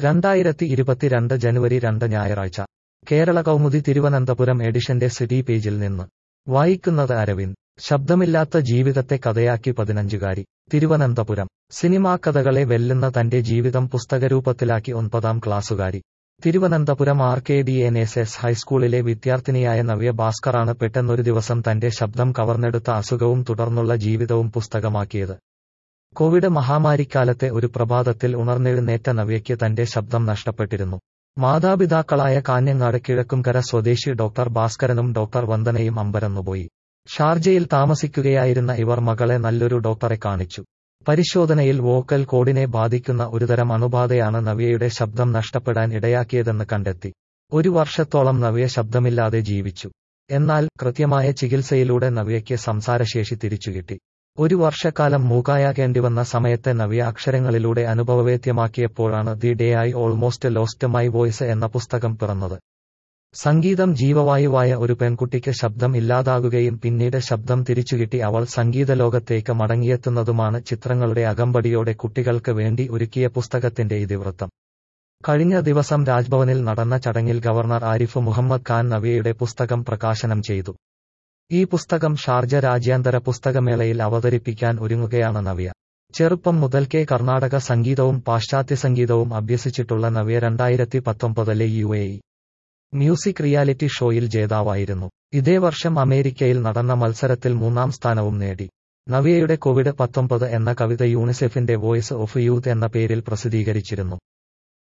രണ്ടായിരത്തി ഇരുപത്തിരണ്ട് ജനുവരി രണ്ട് ഞായറാഴ്ച കേരള കൗമുദി തിരുവനന്തപുരം എഡിഷന്റെ സിറ്റി പേജിൽ നിന്ന് വായിക്കുന്നത് അരവിന്ദ് ശബ്ദമില്ലാത്ത ജീവിതത്തെ കഥയാക്കി പതിനഞ്ചുകാരി തിരുവനന്തപുരം സിനിമാ കഥകളെ വെല്ലുന്ന തന്റെ ജീവിതം പുസ്തകരൂപത്തിലാക്കി ഒൻപതാം ക്ലാസ്സുകാരി Thiruvananthapuram R K D N S S ഹൈസ്കൂളിലെ വിദ്യാർത്ഥിനിയായ നവ്യ ഭാസ്കറാണ് പെട്ടെന്നൊരു ദിവസം തന്റെ ശബ്ദം കവർന്നെടുത്ത അസുഖവും തുടർന്നുള്ള ജീവിതവും പുസ്തകമാക്കിയത് കോവിഡ് മഹാമാരിക്കാലത്തെ ഒരു പ്രഭാതത്തിൽ ഉണർന്നെഴുന്നേറ്റ നവ്യയ്ക്ക് തന്റെ ശബ്ദം നഷ്ടപ്പെട്ടിരുന്നു മാതാപിതാക്കളായ കാഞ്ഞങ്ങാട് കിഴക്കുംകര സ്വദേശി ഡോക്ടർ ഭാസ്കരനും ഡോക്ടർ വന്ദനയും അമ്പരന്നുപോയി ഷാർജയിൽ താമസിക്കുകയായിരുന്ന ഇവർ മകളെ നല്ലൊരു ഡോക്ടറെ കാണിച്ചു പരിശോധനയിൽ വോക്കൽ കോഡിനെ ബാധിക്കുന്ന ഒരുതരം അണുബാധയാണ് നവ്യയുടെ ശബ്ദം നഷ്ടപ്പെടാൻ ഇടയാക്കിയതെന്ന് കണ്ടെത്തി ഒരു വർഷത്തോളം നവ്യ ശബ്ദമില്ലാതെ ജീവിച്ചു എന്നാൽ കൃത്യമായ ചികിത്സയിലൂടെ നവ്യയ്ക്ക് സംസാരശേഷി തിരിച്ചുകിട്ടി ഒരു വർഷക്കാലം മൂക്കായാകേണ്ടിവന്ന സമയത്തെ നവ്യ അക്ഷരങ്ങളിലൂടെ അനുഭവവേദ്യമാക്കിയപ്പോഴാണ് the day I almost lost my voice എന്ന പുസ്തകം പിറന്നത് സംഗീതം ജീവവായുവായ ഒരു പെൺകുട്ടിക്ക് ശബ്ദം ഇല്ലാതാകുകയും പിന്നീട് ശബ്ദം തിരിച്ചുകിട്ടി അവൾ സംഗീത ലോകത്തേക്ക് മടങ്ങിയെത്തുന്നതുമാണ് ചിത്രങ്ങളുടെ അകമ്പടിയോടെ കുട്ടികൾക്ക് വേണ്ടി ഒരുക്കിയ പുസ്തകത്തിന്റെ ഇതിവൃത്തം കഴിഞ്ഞ ദിവസം രാജ്ഭവനിൽ നടന്ന ചടങ്ങിൽ ഗവർണർ ആരിഫ് മുഹമ്മദ് ഖാൻ നവിയയുടെ പുസ്തകം പ്രകാശനം ചെയ്തു ഈ പുസ്തകം ഷാർജ രാജ്യാന്തര പുസ്തകമേളയിൽ അവതരിപ്പിക്കാൻ ഒരുങ്ങുകയാണ് നവ്യ ചെറുപ്പം മുതൽക്കേ കർണാടക സംഗീതവും പാശ്ചാത്യ സംഗീതവും അഭ്യസിച്ചിട്ടുള്ള നവ്യ രണ്ടായിരത്തി പത്തൊമ്പതിലെ യു എ മ്യൂസിക് റിയാലിറ്റി ഷോയിൽ ജേതാവായിരുന്നു ഇതേ വർഷം അമേരിക്കയിൽ നടന്ന മത്സരത്തിൽ മൂന്നാം സ്ഥാനവും നേടി നവ്യയുടെ കോവിഡ് പത്തൊമ്പത് എന്ന കവിത യൂണിസെഫിന്റെ വോയിസ് ഓഫ് യൂത്ത് എന്ന പേരിൽ പ്രസിദ്ധീകരിച്ചിരുന്നു